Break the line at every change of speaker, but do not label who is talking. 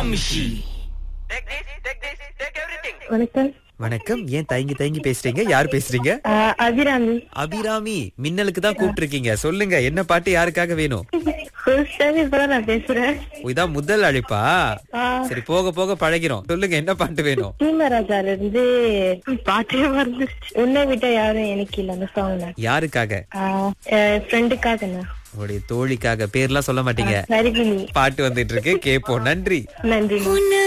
நிமிஷி
வணக்கம்
வணக்கம் ஏன் தயங்கி தயங்கி பேசுறீங்க யார் பேசுறீங்க
ஆ, அபிராமி
அபிராமி மின்னலுக்கு தான் கூப்பிட்டு சொல்லுங்க என்ன பாட்டு யாருக்காக வேணும்
புதுசாவே இப்பதான் நான் பேசுறேன்
இதான் முதல் அழைப்பா
ஆ,
சரி போக போக பழகிறோம் சொல்லுங்க என்ன பாட்டு வேணும்
சீமராஜால இருந்து பாட்டே மறந்துருச்சு உன்னை விட்ட யாரும் எனக்கு இல்ல அந்த சாங்
யாருக்காக
ஃப்ரெண்டுக்காக நான்
உங்களுடைய தோழிக்காக பேர்லாம் சொல்ல மாட்டீங்க
சரிகினி
பாட்டு வந்துட்டு இருக்கு கேப்போம் நன்றி
நன்றி
உன்னை